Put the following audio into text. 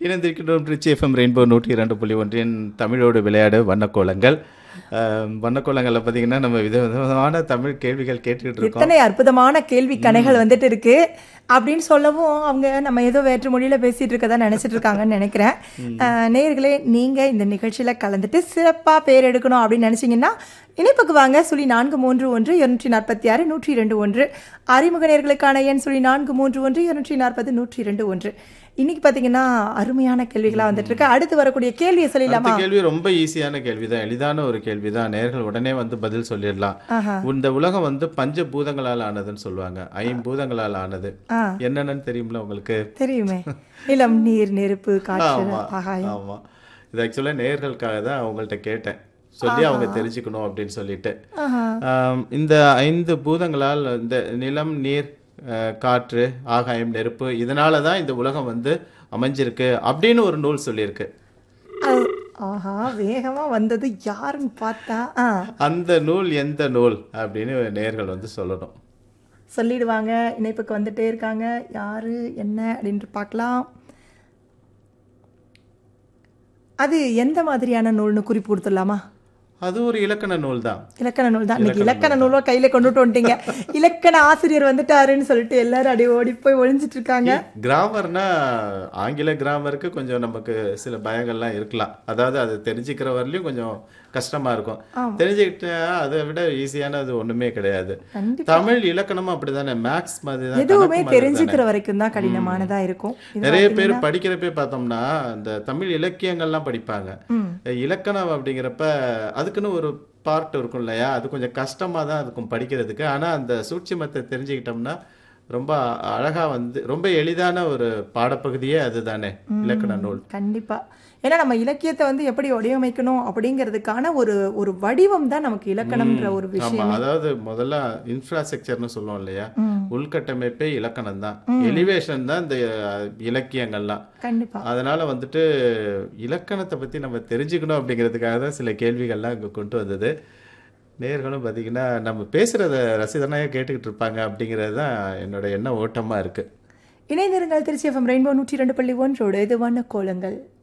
இணைந்திருக்கின்றோம் rich FM rainbow நூற்றி இரண்டு புள்ளி ஒன்றின் தமிழோடு விளையாடு வண்ணக்கோலங்கள் அஹ், வண்ணக்கோலங்களில் பார்த்தீங்கன்னா நம்ம விதவிதமான தமிழ் கேள்விகள் கேட்டுக்கிட்டு இருக்கோம் எத்தனை அற்புதமான கேள்வி கணைகள் வந்துட்டு இருக்கு அப்படின்னு சொல்லவும் அவங்க நம்ம ஏதோ வேற்று மொழியில பேசிட்டு இருக்கதா நினைச்சிட்டு இருக்காங்கன்னு நினைக்கிறேன் அஹ், நேயர்களே நீங்க இந்த நிகழ்ச்சியில கலந்துட்டு சிறப்பா பேர் எடுக்கணும் அப்படின்னு நினைச்சீங்கன்னா இணைப்புக்கு வாங்க சுழி நான்கு மூன்று ஒன்று இருநூற்றி நாற்பத்தி ஆறு நூற்றி இரண்டு ஒன்று அறிமுக நேர்களுக்கான எண் சுழி நான்கு மூன்று ஒன்று இருநூற்றி நாற்பது நூற்றி இரண்டு ஒன்று இன்னைக்கு பாத்தீங்கன்னா அருமையான கேள்விகளா வந்துட்டு இருக்கு அடுத்து வரக்கூடிய கேள்வியை சொல்லிடலாமா அடுத்த கேள்வி ரொம்ப ஈஸியான கேள்வி தான் எளிதான ஒரு கேள்வி தான் நேர்கள் உடனே வந்து பதில் சொல்லிடலாம் ஆஹா. இந்த உலகம் வந்து பஞ்ச பூதங்களால் ஆனதுன்னு சொல்லுவாங்க ஐம்பூதங்களால் ஆனது ஆ என்னென்னு தெரியுமில உங்களுக்கு தெரியுமே நிலம் நீர் நெருப்பு காற்று ஆமா ஆகாயம் ஆமா இது ஆக்சுவலாக நேர்களுக்காக தான் அவங்கள்ட்ட கேட்டேன் சொல்லி அவங்க தெரிஞ்சுக்கணும் அப்படின்னு சொல்லிட்டு ஆஹா ஆம், இந்த ஐந்து பூதங்களால் இந்த நிலம் நீர் அஹ், காற்று ஆகாயம் நெருப்பு இதனால தான் இந்த உலகம் வந்து அமைஞ்சிருக்கு அப்படின்னு ஒரு நூல் சொல்லியிருக்கு அது- ஆஹா வேகமா வந்தது யாருன்னு பார்த்தா ஆ அந்த நூல் எந்த நூல் அப்படின்னு நேர்கள் வந்து சொல்லணும் சொல்லிடுவாங்க இணைப்புக்கு வந்துட்டே இருக்காங்க யாரு என்ன அப்படின்ட்டு பார்க்கலாம் அது எந்த மாதிரியான நூல்னு குறிப்பு கொடுத்துடலாமா அது ஒரு இலக்கண நூல் தான் இலக்கண நூல் தான் இன்னைக்கு இலக்கண நூலோ கையில கொண்டுட்டு வந்துட்டீங்க இலக்கண ஆசிரியர் வந்துட்டாருன்னு சொல்லிட்டு எல்லாரும் அப்படியே ஓடி போய் ஒளிஞ்சிட்டு இருக்காங்க கிராமர்னா ஆங்கில கிராமருக்கு கொஞ்சம் நமக்கு சில பயங்கள்லாம் இருக்கலாம் அதாவது அது தெரிஞ்சுக்கிற வரலையும் கொஞ்சம் கஷ்டமா இருக்கும் தெரிஞ்சுக்கிட்டா அதை விட ஈஸியானது ஒண்ணுமே கிடையாது கண்டிப்பா தமிழ் இலக்கணமும் அப்படிதானே மேக்ஸ் மாதிரி தான் எதுவுமே கணக்கு மாதிரி தெரிஞ்சுக்கிற வரைக்கும் தான் கடினமானதா இருக்கும் இது நிறைய பேர் படிக்கிறப்பே பார்த்தோம்னா இந்த தமிழ் இலக்கியங்கள்லாம் படிப்பாங்க ம். இலக்கணம் அப்படிங்கிறப்ப அதுக்குன்னு ஒரு பார்ட் இருக்கும் இல்லையா அது கொஞ்சம் கஷ்டமா தான் இருக்கும் படிக்கிறதுக்கு ஆனா அந்த சூட்சுமத்தை தெரிஞ்சுக்கிட்டோம்னா ரொம்ப அழகா வந்து ரொம்ப எளிதான ஒரு பாடப்பகுதியே அதுதானே இலக்கண நூல் கண்டிப்பா ஏன்னா நம்ம இலக்கியத்தை வந்து எப்படி வடிவமைக்கணும் அப்படிங்கிறதுக்கான ஒரு ஒரு வடிவம் தான் நமக்கு இலக்கணம்ன்ற ஒரு ஆமா விஷயம் அதாவது முதல்ல இன்ஃப்ராஸ்ட்ரக்சர்னு சொல்லுவோம் இல்லையா ம். உள்கட்டமைப்பே இலக்கணம் தான் எலிவேஷன் தான் இந்த அஹ், இலக்கியங்கள்லாம் கண்டிப்பா அதனால வந்துட்டு இலக்கணத்தை பத்தி நம்ம தெரிஞ்சுக்கணும் அப்படிங்கிறதுக்காக தான் சில கேள்விகள்லாம் இங்க கொண்டு வந்தது நேர்களும் பார்த்தீங்கன்னா நம்ம பேசுறத ரசிதனாக கேட்டுக்கிட்டு இருப்பாங்க அப்படிங்கிறது தான் என்னோட எண்ண ஓட்டமா இருக்கு இணைந்திருங்கள் திருச்சி எஃப்எம் ரெயின்போ நூற்றி இரண்டு புள்ளி ஒன்றோடு இது வண்ண கோலங்கள்